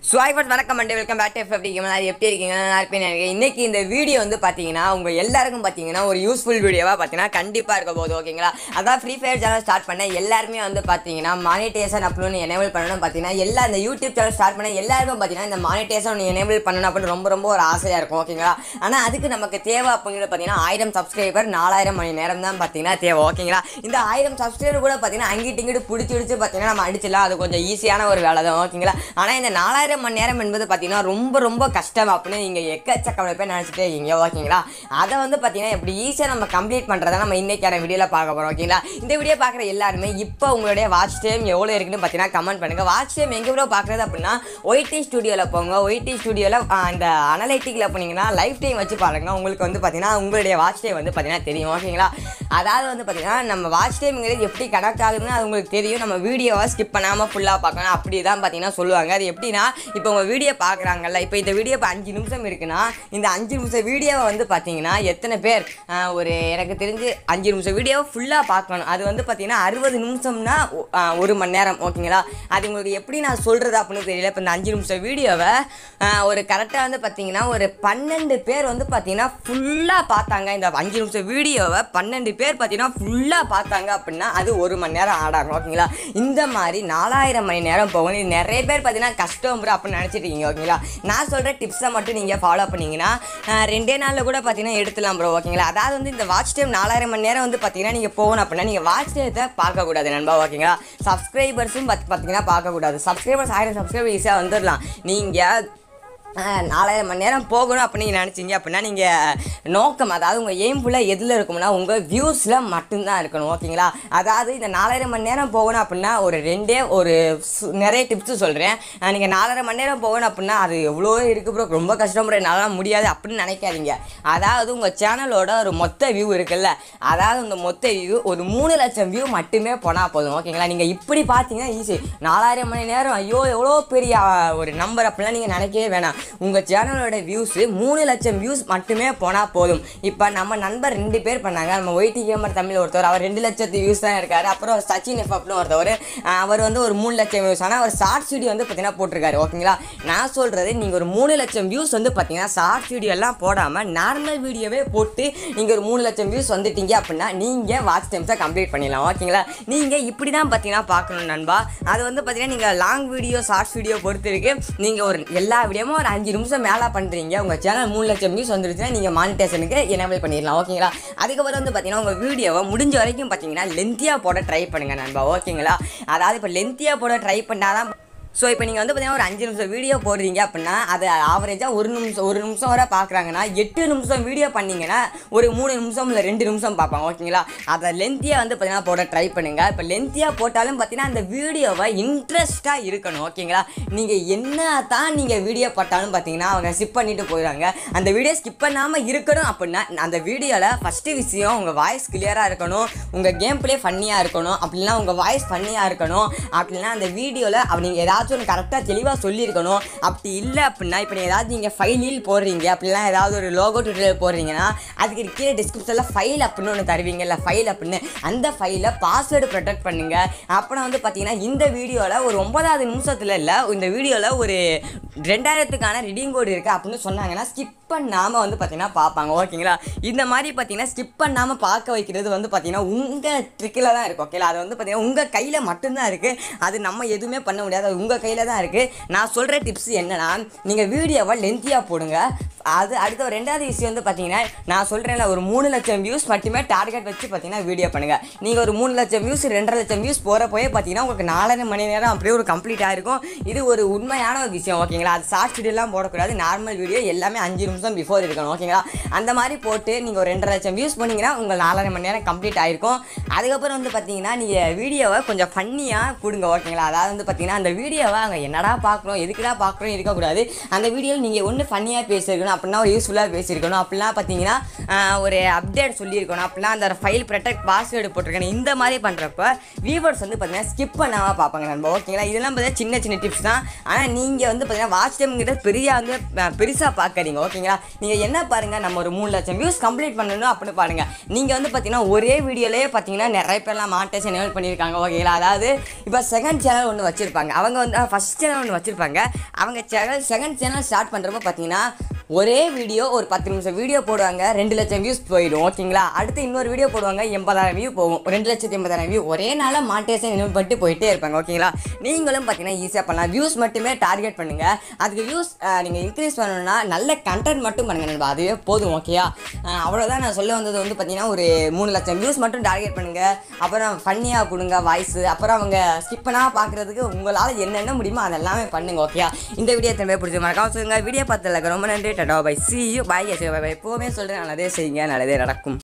ஸ்வாய் but வணக்கம் and welcome back to F எப்படி எப்படி இருக்கீங்க நல்லா இருப்பேன் நினைக்கிறேன் இன்னைக்கு இந்த வீடியோ வந்து பார்த்தீங்கன்னா உங்கள் எல்லாருக்கும் பார்த்தீங்கன்னா ஒரு யூஸ்ஃபுல் வீடியோவாக பார்த்தீங்கன்னா கண்டிப்பாக இருக்க போகுது ஓகேங்களா அதான் ஃப்ரீ ஃபயர் சேனல் ஸ்டார்ட் பண்ண எல்லாருமே வந்து பார்த்தீங்கன்னா மானிட்டேஷன் அப்படின்னு எனேபிள் பண்ணணும் பார்த்தீங்கன்னா எல்லா இந்த யூடியூப் சேனல் ஸ்டார்ட் பண்ண எல்லாருக்கும் பார்த்தீங்கன்னா இந்த மானிட்டேஷன் எனேபிள் பண்ணணும் அப்படின்னு ரொம்ப ரொம்ப ஒரு ஆசையாக இருக்கும் ஓகேங்களா ஆனால் அதுக்கு நமக்கு தேவை அப்படிங்கிறது பார்த்தீங்கன்னா ஆயிரம் சப்ஸ்கிரைபர் நாலாயிரம் மணி நேரம் தான் பார்த்தீங்கன்னா தேவை ஓகேங்களா இந்த ஆயிரம் சப்ஸ்கிரைபர் கூட பார்த்தீங்கன்னா அங்கிட்டு இங்கிட்டு பிடிச்சி பிடிச்சி பார்த்தீங்கன்னா நம்ம அடிச்சிடலாம் அது கொஞ்சம் ஈஸியான ஒரு வேலை தான் ஓகேங்களா ஆனால் இந்த நாலாயிரம் மணி நேரம் என்பது பார்த்தீங்கன்னா ரொம்ப ரொம்ப கஷ்டம் அப்படின்னு நீங்கள் எக்கச்சக்க பேர் நினச்சிட்டே இருக்கீங்க ஓகேங்களா அதை வந்து பார்த்தீங்கன்னா எப்படி ஈஸியாக நம்ம கம்ப்ளீட் பண்ணுறதை நம்ம இன்னைக்கான வீடியோவில் பார்க்க போகிறோம் ஓகேங்களா இந்த வீடியோ பார்க்குற எல்லாருமே இப்போ உங்களுடைய வாட்ச் டைம் எவ்வளோ இருக்குன்னு பார்த்தீங்கன்னா கமெண்ட் பண்ணுங்கள் வாட்ச் டைம் எங்கே எவ்வளோ பார்க்குறது அப்படின்னா ஒய்டி ஸ்டுடியோவில் போங்க ஒய்டி ஸ்டுடியோவில் அந்த அனலைட்டிக்கில் போனீங்கன்னா லைஃப் டைம் வச்சு பாருங்க உங்களுக்கு வந்து பார்த்தீங்கன்னா உங்களுடைய வாட்ச் டைம் வந்து பார்த்தீங்கன்னா தெரியும் ஓகேங்களா அதாவது வந்து பார்த்தீங்கன்னா நம்ம வாட்ச் டைம்ங்கிறது எப்படி கனெக்ட் ஆகுதுன்னு அது உங்களுக்கு தெரியும் நம்ம வீடியோவை ஸ்கிப் பண்ணாமல் ஃபுல்லாக பார்க்கணும் அப்படி தான் பார்த்தீங்கன்னா சொல்லுவாங்க அது எப்படின்னா இப்போ உங்கள் வீடியோ பார்க்குறாங்கல்ல இப்போ இந்த வீடியோ இப்போ அஞ்சு நிமிஷம் இருக்குன்னா இந்த அஞ்சு நிமிஷம் வீடியோவை வந்து பார்த்தீங்கன்னா எத்தனை பேர் ஆஹ், ஒரு எனக்கு தெரிஞ்சு அஞ்சு நிமிஷம் வீடியோவை ஃபுல்லாக பார்க்கணும் அது வந்து பார்த்தீங்கன்னா அறுபது நிமிஷம்னா ஒ- ஆஹ், ஒரு மணி நேரம் ஓகேங்களா அது உங்களுக்கு எப்படி நான் சொல்கிறது அப்படின்னு தெரியல இப்போ இந்த அஞ்சு நிமிஷம் வீடியோவை ஆஹ், ஒரு கரெக்டாக வந்து பார்த்தீங்கன்னா ஒரு பன்னெண்டு பேர் வந்து பார்த்தீங்கன்னா ஃபுல்லாக பார்த்தாங்க இந்த அஞ்சு நிமிஷம் வீடியோவை பன்னெண்டு பேர் பார்த்தீங்கன்னா ஃபுல்லாக பார்த்தாங்க அப்படின்னா அது ஒரு மணி நேரம் ஆடாகும் ஓகேங்களா இந்த மாதிரி நாலாயிரம் மணி நேரம் போகணும் இது நிறைய பேர் பார்த்தீங்கன்னா கஷ்டம் ப்ரோ அப்படின்னு நினச்சிட்டு இருக்கீங்க ஓகேங்களா நான் சொல்கிற டிப்ஸை மட்டும் நீங்கள் ஃபாலோ பண்ணீங்கன்னா ஆஹ், ரெண்டே நாளில் கூட பார்த்தீங்கன்னா எடுத்துலாம் ப்ரோ ஓகேங்களா அதாவது வந்து இந்த வாட்ச் டைம் நாலாயிரம் மணி நேரம் வந்து பார்த்தீங்கன்னா நீங்கள் போகணும் அப்படின்னா நீங்கள் வாட்ச் டைத்தை பார்க்கக்கூடாது நண்பா ஓகேங்களா சப்ஸ்கிரைபர்ஸும் பார்த்து பார்த்தீங்கன்னா பார்க்கக்கூடாது சப்ஸ்கிரைபர்ஸ் ஆயிரம் சப்ஸ்கிரைபர் ஈஸியாக வந்துடலாம் நீங்கள் ஆஹ், நாலாயிரம் மணி நேரம் போகணும் அப்படின்னு நீங்கள் நினச்சிங்க அப்படின்னா நீங்கள் நோக்கம் அதாவது உங்கள் எய்ம் ஃபுல்லாக எதில் இருக்கும்னா உங்கள் வியூஸில் மட்டும்தான் இருக்கணும் ஓகேங்களா அதாவது இந்த நாலாயிரம் மணி நேரம் போகணும் அப்படின்னா ஒரு ரெண்டே ஒரு சு- நிறைய டிப்ஸு சொல்கிறேன் நீங்கள் நாலாயிரம் மணி நேரம் போகணும் அப்படின்னா அது எவ்வளோ இருக்குது ப்ரோ ரொம்ப கஷ்டம் ப்ரோ என்னால் முடியாது அப்படின்னு நினைக்காதீங்க அதாவது உங்கள் சேனலோட ஒரு மொத்த வியூ இருக்குல்ல அதாவது இந்த மொத்த வியூ ஒரு மூணு லட்சம் வியூ மட்டுமே போனால் போதும் ஓகேங்களா நீங்கள் இப்படி பார்த்தீங்கன்னா ஈஸி நாலாயிரம் மணி நேரம் ஐயோ எவ்வளோ பெரிய ஆ, ஒரு நம்பர் அப்படிலாம் நீங்கள் நினைக்கவே வேணாம் உங்கள் சேனலோட வியூஸு மூணு லட்சம் வியூஸ் மட்டுமே போனால் போதும் இப்போ நம்ம நண்பர் ரெண்டு பேர் பண்ணாங்க நம்ம ஒய்டி கேமர் தமிழ் ஒருத்தர் அவர் ரெண்டு லட்சத்து வியூஸ் தான் இருக்காரு அப்புறம் சச்சின் எஃப்னு ஒருத்தவர் ஆ, அவர் வந்து ஒரு மூணு லட்சம் வியூஸ் ஆனால் அவர் ஷார்ட்ஸ் வீடியோ வந்து பார்த்தீங்கன்னா போட்டிருக்காரு ஓகேங்களா நான் சொல்கிறது நீங்கள் ஒரு மூணு லட்சம் வியூஸ் வந்து பார்த்தீங்கன்னா ஷார்ட்ஸ் வீடியோ எல்லாம் போடாமல் நார்மல் வீடியோவே போட்டு நீங்கள் ஒரு மூணு லட்சம் வியூஸ் வந்துட்டீங்க அப்படின்னா நீங்கள் வாட்ச் டைம்ஸை கம்ப்ளீட் பண்ணிடலாம் ஓகேங்களா நீங்கள் இப்படி தான் பார்த்தீங்கன்னா பார்க்கணும் நண்பா அது வந்து பார்த்தீங்கன்னா நீங்கள் லாங் வீடியோ ஷார்ட்ஸ் வீடியோ பொறுத்து இருக்கு நீங்கள் ஒரு எல்லா வீடியோவும் ஒரு அஞ்சு நிமிஷம் மேலே பண்ணுறீங்க உங்கள் சேனல் மூணு லட்சம் வியூஸ் வந்துருச்சுன்னா நீங்கள் மானிட்டேஷனுக்கு எனேபிள் பண்ணிடலாம் ஓகேங்களா அதுக்கப்புறம் வந்து பார்த்தீங்கன்னா உங்கள் வீடியோவை முடிஞ்ச வரைக்கும் பார்த்தீங்கன்னா லென்த்தியாக போட ட்ரை பண்ணுங்கள் நண்பா ஓகேங்களா அதாவது இப்போ லென்த்தியாக போட ட்ரை பண்ணால் தான் ஸோ இப்போ நீங்கள் வந்து பார்த்தீங்கன்னா ஒரு அஞ்சு நிமிஷம் வீடியோ போடுறீங்க அப்படின்னா அது ஆவரேஜாக ஒரு நிமிஷம் ஒரு நிமிஷம் வரை பார்க்குறாங்கன்னா எட்டு நிமிஷம் வீடியோ பண்ணீங்கன்னா ஒரு மூணு நிமிஷம் இல்லை ரெண்டு நிமிஷம் பார்ப்பாங்க ஓகேங்களா அதை லென்த்தியாக வந்து பார்த்தீங்கன்னா போட ட்ரை பண்ணுங்கள் இப்போ லென்த்தியாக போட்டாலும் பார்த்தீங்கன்னா அந்த வீடியோவை இன்ட்ரெஸ்ட்டாக இருக்கணும் ஓகேங்களா நீங்கள் என்ன தான் நீங்கள் வீடியோ போட்டாலும் பார்த்தீங்கன்னா அவங்க ஸ்கிப் பண்ணிட்டு போயிடுறாங்க அந்த வீடியோ ஸ்கிப் பண்ணாமல் இருக்கணும் அப்படின்னா அந்த வீடியோவில் ஃபஸ்ட்டு விஷயம் உங்கள் வாய்ஸ் கிளியராக இருக்கணும் உங்கள் கேம் ப்ளே ஃபன்னியாக இருக்கணும் அப்படின்னா உங்கள் வாய்ஸ் ஃபன்னியாக இருக்கணும் அப்படின்னா அந்த வீடியோவில் அப்படி நீங்கள் ஏதாச்சும் ஒன்று கரெக்டாக தெளிவாக சொல்லியிருக்கணும் அப்படி இல்லை அப்படின்னா இப்போ நீங்கள் ஏதாவது நீங்கள் ஃபைலில் போடுறீங்க அப்படிலாம் ஏதாவது ஒரு லோகோ ட்விட்டர் போடுறீங்கன்னா அதுக்கு கீழே டிஸ்கிரிப்ஷனில் ஃபைல் அப்படின்னு ஒன்று தருவீங்கல்ல ஃபைல் அப்படின்னு அந்த ஃபைலை பாஸ்வேர்டு ப்ரொடெக்ட் பண்ணுங்கள் அப்புறம் வந்து பார்த்தீங்கன்னா இந்த வீடியோவில் ஒரு ஒன்பதாவது நிமிஷத்தில் இல்லை இந்த வீடியோவில் ஒரு ரெண்டாயிரத்துக்கான ரிடீம் கோடு இருக்குது அப்படின்னு சொன்னாங்கன்னா ஸ்கிப் பண்ணாமல் வந்து பார்த்தீங்கன்னா பார்ப்பாங்க ஓகேங்களா இந்த மாதிரி பார்த்தீங்கன்னா ஸ்கிப் பண்ணாமல் பார்க்க வைக்கிறது வந்து பார்த்தீங்கன்னா உங்கள் ட்ரிக்கில் தான் இருக்குது ஓகேங்களா அது வந்து பார்த்தீங்கன்னா உங்கள் கையில் மட்டும்தான் இருக்குது அது நம்ம எதுவுமே பண்ண முடியாது அது உங்கள் கையில் தான் இருக்குது நான் சொல்கிற டிப்ஸ் என்னன்னா நீங்கள் வீடியோவை லென்த்தியாக போடுங்க அது அடுத்த ஒரு ரெண்டாவது விஷயம் வந்து பார்த்தீங்கன்னா நான் சொல்கிறேன்ல ஒரு மூணு லட்சம் வியூஸ் மட்டுமே டார்கெட் வச்சு பார்த்தீங்கன்னா வீடியோ பண்ணுங்கள் நீங்கள் ஒரு மூணு லட்சம் வியூஸ் ரெண்டரை லட்சம் வியூஸ் போகிறப்போயே பார்த்தீங்கன்னா உங்களுக்கு நாலரை மணி நேரம் அப்படியே ஒரு கம்ப்ளீட் ஆயிருக்கும் இது ஒரு உண்மையான ஒரு விஷயம் ஓகேங்களா அது ஷார்ட் வீடியோலாம் போடக்கூடாது நார்மல் வீடியோ எல்லாமே அஞ்சு நிமிஷம் பிஃபோர் இருக்கணும் ஓகேங்களா அந்த மாதிரி போட்டு நீங்கள் ஒரு ரெண்டரை லட்சம் வியூஸ் பண்ணீங்கன்னா உங்கள் நாலரை மணி நேரம் கம்ப்ளீட் ஆயிருக்கும் அதுக்கப்புறம் வந்து பார்த்தீங்கன்னா நீங்கள் வீடியோவை கொஞ்சம் ஃபன்னியாக கொடுங்க ஓகேங்களா அதாவது வந்து பார்த்தீங்கன்னா அந்த வீடியோவை அவங்க என்னடா பார்க்குறோம் எதுக்குடா பார்க்குறோம் இருக்கக்கூடாது அந்த வீடியோவில் நீங்கள் ஒன்று ஃபன்னியாக பேசியிருக்கணும் அப்படின்னா ஒரு யூஸ்ஃபுல்லாக பேசியிருக்கணும் அப்படிலாம் பார்த்தீங்கன்னா ஆஹ், ஒரு அப்டேட் சொல்லியிருக்கணும் அப்படிலாம் அந்த ஃபைல் ப்ரொடெக்ட் பாஸ்வேர்டு போட்டிருக்கணும் இந்த மாதிரி பண்ணுறப்ப வியூவர்ஸ் வந்து பார்த்தீங்கன்னா ஸ்கிப் பண்ணாமல் பார்ப்பாங்க நண்பா ஓகேங்களா இதெல்லாம் பார்த்தீங்கன்னா சின்ன சின்ன டிப்ஸ் தான் ஆனால் நீங்கள் வந்து பார்த்தீங்கன்னா வாட்ச் டைம்ங்கிறது பெரிய வந்து பெருசாக பார்க்கறீங்க ஓகேங்களா நீங்கள் என்ன பாருங்கள் நம்ம ஒரு மூணு லட்சம் வியூஸ் கம்ப்ளீட் பண்ணணும் அப்படின்னு பாருங்கள் நீங்கள் வந்து பார்த்தீங்கன்னா ஒரே வீடியோலேயே பார்த்தீங்கன்னா நிறைய பேர்லாம் மாட்டேஷன் எனேபிள் பண்ணியிருக்காங்க ஓகேங்களா அதாவது இப்போ செகண்ட் சேனல் ஒன்று வச்சுருப்பாங்க அவங்க வந்து ஃபஸ்ட் சேனல் ஒன்று வச்சுருப்பாங்க அவங்க சேனல் செகண்ட் சேனல் ஸ்டார்ட் பண்ணுறப்போ பார்த்தீங்கன்னா ஒரே வீடியோ ஒரு பத்து நிமிஷம் வீடியோ போடுவாங்க ரெண்டு லட்சம் வியூஸ் போயிடும் ஓகேங்களா அடுத்து இன்னொரு வீடியோ போடுவாங்க எண்பதாயிரம் வியூ போகும் ரெண்டு லட்சத்தி எண்பதாயிரம் வியூ ஒரே நாளில் மாட்டேஷன் எனேபிள் பண்ணிட்டு போயிட்டே இருப்பாங்க ஓகேங்களா நீங்களும் பார்த்தீங்கன்னா ஈஸியாக பண்ணலாம் வியூஸ் மட்டுமே டார்கெட் பண்ணுங்கள் அதுக்கு வியூஸ் நீங்கள் இன்க்ரீஸ் பண்ணணும்னா நல்ல கண்டென்ட் மட்டும் பண்ணுங்க நண்பா அதுவே போதும் ஓகேயா அவ்வளோதான் நான் சொல்ல வந்தது வந்து பார்த்தீங்கன்னா ஒரு மூணு லட்சம் வியூஸ் மட்டும் டார்கெட் பண்ணுங்கள் அப்புறம் ஃபன்னியாக கொடுங்க வாய்ஸ் அப்புறம் அவங்க ஸ்கிப் பண்ணாமல் பார்க்குறதுக்கு உங்களால் என்னென்ன முடியுமோ அதெல்லாமே பண்ணுங்க ஓகேயா இந்த வீடியோ திரும்ப பிடிச்சி மறக்காம சொல்லுங்க வீடியோ பார்த்ததுல ரொம்ப நன்றி tata bye see you bye bye எப்போவுமே சொல்கிறேன் நல்லதே செய்யுங்க நல்லதே நடக்கும்